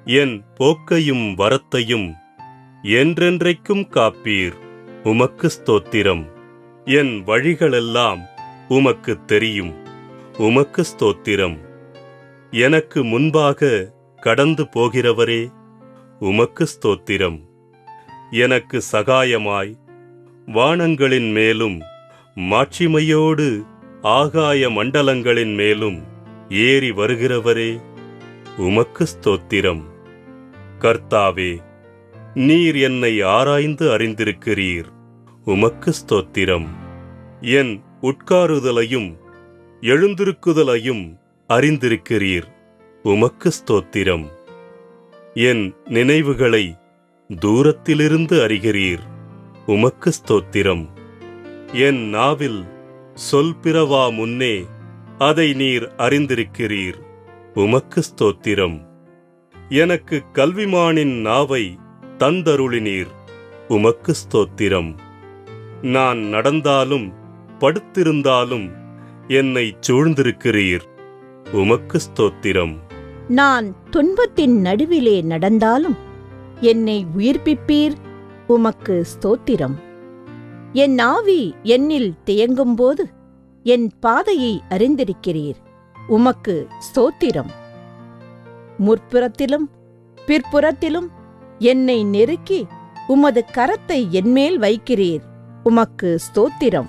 என் போக்கையும் வரத்தையும் என்றென்றைக்கும் காப்பீர் உமக்கு ஸ்தோத்திரம் என் வழிகளெல்லாம் உமக்கு தெரியும் உமக்கு ஸ்தோத்திரம் எனக்கு முன்பாக கடந்து போகிறவரே உமக்கு ஸ்தோத்திரம் எனக்கு சகாயமாய் வானங்களின் மேலும் மாட்சிமையோடு ஆகாய மண்டலங்களின் மேலும் ஏறி வருகிறவரே உமக்கு ஸ்தோத்திரம் கர்த்தாவே நீர் என்னை ஆராய்ந்து அறிந்திருக்கிறீர் உமக்கு ஸ்தோத்திரம் என் உட்காருதலையும் எழுந்திருக்குதலையும் அறிந்திருக்கிறீர் உமக்கு ஸ்தோத்திரம் என் நினைவுகளை தூரத்திலிருந்து அறிகிறீர் உமக்கு ஸ்தோத்திரம் என் நாவில் சொல் பிறவா முன்னே அதை நீர் அறிந்திருக்கிறீர் உமக்கு ஸ்தோத்திரம் எனக்கு கல்விமானின் நாவை தந்தருளினீர் உமக்கு ஸ்தோத்திரம் நான் நடந்தாலும் படுத்திருந்தாலும் என்னை சூழ்ந்திருக்கிறீர் உமக்கு ஸ்தோத்திரம் நான் துன்பத்தின் நடுவிலே நடந்தாலும் என்னை உயிர்ப்பிப்பீர் உமக்கு ஸ்தோத்திரம் என் ஆவி என்னில் தேங்கும்போது என் பாதையை அறிந்திருக்கிறீர் உமக்கு ஸ்தோத்திரம் முற்புறத்திலும் பிற்புறத்திலும் என்னை நெருக்கி உமது கரத்தை என்மேல் வைக்கிறீர் உமக்கு ஸ்தோத்திரம்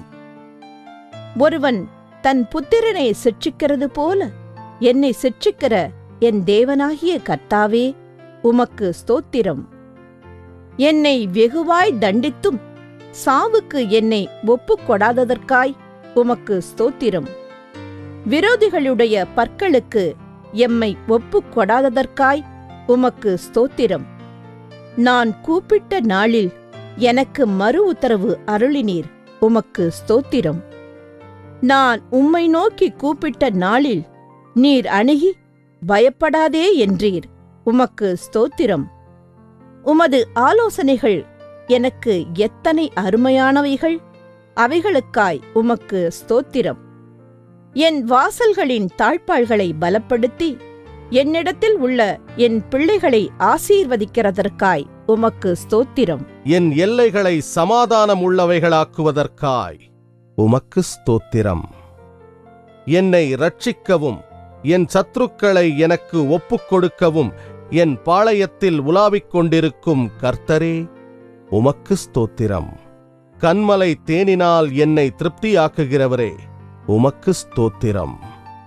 ஒருவன் தன் புத்திரனை சிட்சிக்கிறது போல என்னை சிட்சிக்கிற என் தேவனாகிய கர்த்தாவே உமக்கு ஸ்தோத்திரம் என்னை வெகுவாய் தண்டித்தும் சாவுக்கு என்னை ஒப்புக் கொடாததற்காய் உமக்கு ஸ்தோத்திரம் விரோதிகளுடைய பற்களுக்கு எம்மை ஒப்புக் கொடாததற்காய் உமக்கு ஸ்தோத்திரம் நான் கூப்பிட்ட நாளில் எனக்கு மறு உத்தரவு அருளினீர் உமக்கு ஸ்தோத்திரம் நான் உம்மை நோக்கி கூப்பிட்ட நாளில் நீர் அணுகி பயப்படாதே என்றீர் உமக்கு ஸ்தோத்திரம் உமது ஆலோசனைகள் எனக்கு எத்தனை அருமையானவைகள் அவைகளுக்காய் உமக்கு ஸ்தோத்திரம் என் வாசல்களின் தாழ்ப்பாள்களை பலப்படுத்தி என்னிடத்தில் உள்ள என் பிள்ளைகளை ஆசீர்வதிக்கிறதற்காய் உமக்கு ஸ்தோத்திரம் என் எல்லைகளை சமாதானம் உள்ளவைகளாக்குவதற்காய் உமக்கு ஸ்தோத்திரம் என்னை ரட்சிக்கவும் என் சத்துருக்களை எனக்கு ஒப்புக் கொடுக்கவும் என் பாளையத்தில் உலாவிக் கொண்டிருக்கும் கர்த்தரே உமக்கு ஸ்தோத்திரம் கண்மலை தேனினால் என்னை திருப்தியாக்குகிறவரே உமக்கு ஸ்தோத்திரம்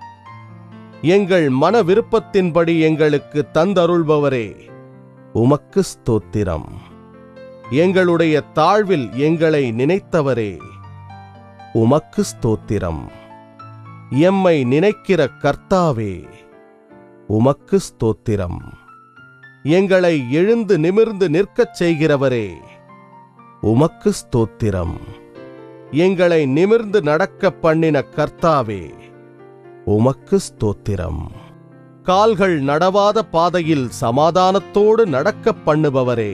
எங்கள் மன விருப்பத்தின்படி எங்களுக்கு தந்தருள்பவரே உமக்கு ஸ்தோத்திரம் எங்களுடைய தாழ்வில் எங்களை நினைத்தவரே உமக்கு ஸ்தோத்திரம் எம்மை நினைக்கிற கர்த்தாவே உமக்கு ஸ்தோத்திரம் எங்களை எழுந்து நிமிர்ந்து நிற்கச் செய்கிறவரே உமக்கு ஸ்தோத்திரம் எங்களை நிமிர்ந்து நடக்க பண்ணின கர்த்தாவே உமக்கு ஸ்தோத்திரம் கால்கள் நடவாத பாதையில் சமாதானத்தோடு நடக்கப் பண்ணுபவரே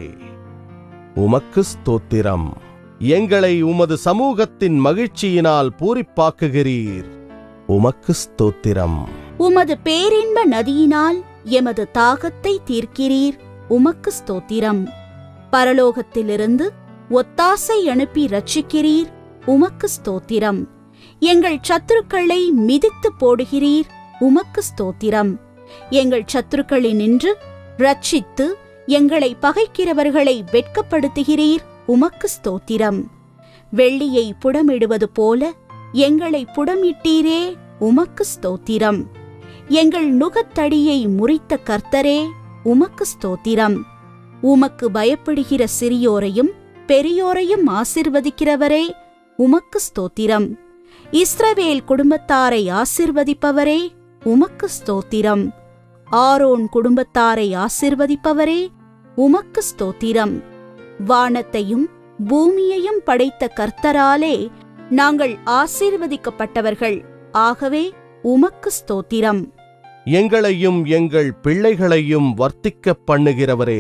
உமக்கு ஸ்தோத்திரம் எங்களை உமது சமூகத்தின் மகிழ்ச்சியினால் பூரிப்பாக்குகிறீர் உமக்கு ஸ்தோத்திரம் உமது பேரின்ப நதியினால் எமது தாகத்தை தீர்க்கிறீர் உமக்கு ஸ்தோத்திரம் பரலோகத்திலிருந்து ஒத்தாசை அனுப்பி ரட்சிக்கிறீர் உமக்கு ஸ்தோத்திரம் எங்கள் சத்துருக்களை மிதித்து போடுகிறீர் உமக்கு ஸ்தோத்திரம் எங்கள் சத்துருக்களினின்று ரட்சித்து எங்களை பகைக்கிறவர்களை வெட்கப்படுத்துகிறீர் உமக்கு ஸ்தோத்திரம் வெள்ளியை புடமிடுவது போல எங்களை புடமிட்டீரே உமக்கு ஸ்தோத்திரம் எங்கள் நுகத்தடியை முறித்த கர்த்தரே உமக்கு ஸ்தோத்திரம் உமக்கு பயப்படுகிற சிறியோரையும் பெரியோரையும் ஆசிர்வதிக்கிறவரே உமக்கு ஸ்தோத்திரம் இஸ்ரவேல் குடும்பத்தாரை ஆசிர்வதிப்பவரே உமக்கு ஸ்தோத்திரம் ஆரோன் குடும்பத்தாரை ஆசிர்வதிப்பவரே உமக்கு ஸ்தோத்திரம் வானத்தையும் பூமியையும் படைத்த கர்த்தராலே நாங்கள் ஆசீர்வதிக்கப்பட்டவர்கள் ஆகவே உமக்கு ஸ்தோத்திரம் எங்களையும் எங்கள் பிள்ளைகளையும் வர்த்திக்கப் பண்ணுகிறவரே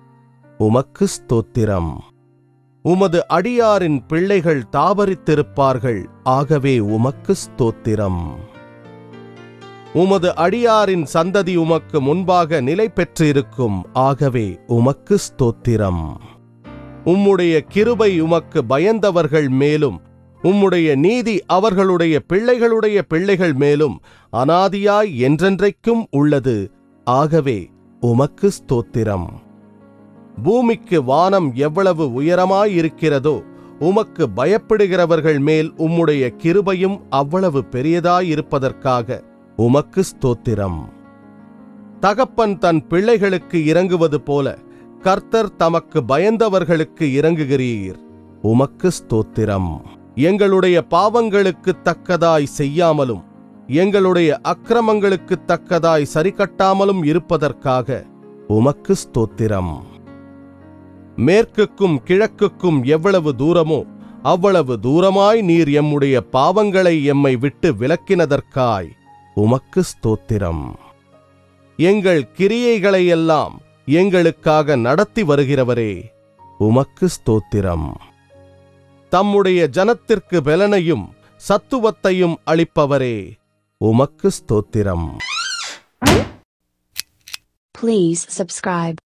உமக்கு ஸ்தோத்திரம் உமது அடியாரின் பிள்ளைகள் தாபரித்திருப்பார்கள் ஆகவே உமக்கு ஸ்தோத்திரம் உமது அடியாரின் சந்ததி உமக்கு முன்பாக நிலை பெற்றிருக்கும் ஆகவே உமக்கு ஸ்தோத்திரம் உம்முடைய கிருபை உமக்கு பயந்தவர்கள் மேலும் உம்முடைய நீதி அவர்களுடைய பிள்ளைகளுடைய பிள்ளைகள் மேலும் அனாதியாய் என்றென்றைக்கும் உள்ளது ஆகவே உமக்கு ஸ்தோத்திரம் பூமிக்கு வானம் எவ்வளவு உயரமாயிருக்கிறதோ உமக்கு பயப்படுகிறவர்கள் மேல் உம்முடைய கிருபையும் அவ்வளவு பெரியதாயிருப்பதற்காக உமக்கு ஸ்தோத்திரம் தகப்பன் தன் பிள்ளைகளுக்கு இறங்குவது போல கர்த்தர் தமக்கு பயந்தவர்களுக்கு இறங்குகிறீர் உமக்கு ஸ்தோத்திரம் எங்களுடைய பாவங்களுக்கு தக்கதாய் செய்யாமலும் எங்களுடைய அக்கிரமங்களுக்கு தக்கதாய் சரிகட்டாமலும் இருப்பதற்காக உமக்கு ஸ்தோத்திரம் மேற்குக்கும் கிழக்குக்கும் எவ்வளவு தூரமோ அவ்வளவு தூரமாய் நீர் எம்முடைய பாவங்களை எம்மை விட்டு விலக்கினதற்காய் உமக்கு ஸ்தோத்திரம் எங்கள் கிரியைகளையெல்லாம் எங்களுக்காக நடத்தி வருகிறவரே உமக்கு ஸ்தோத்திரம் தம்முடைய ஜனத்திற்கு பலனையும் சத்துவத்தையும் அளிப்பவரே உமக்கு ஸ்தோத்திரம் Please subscribe.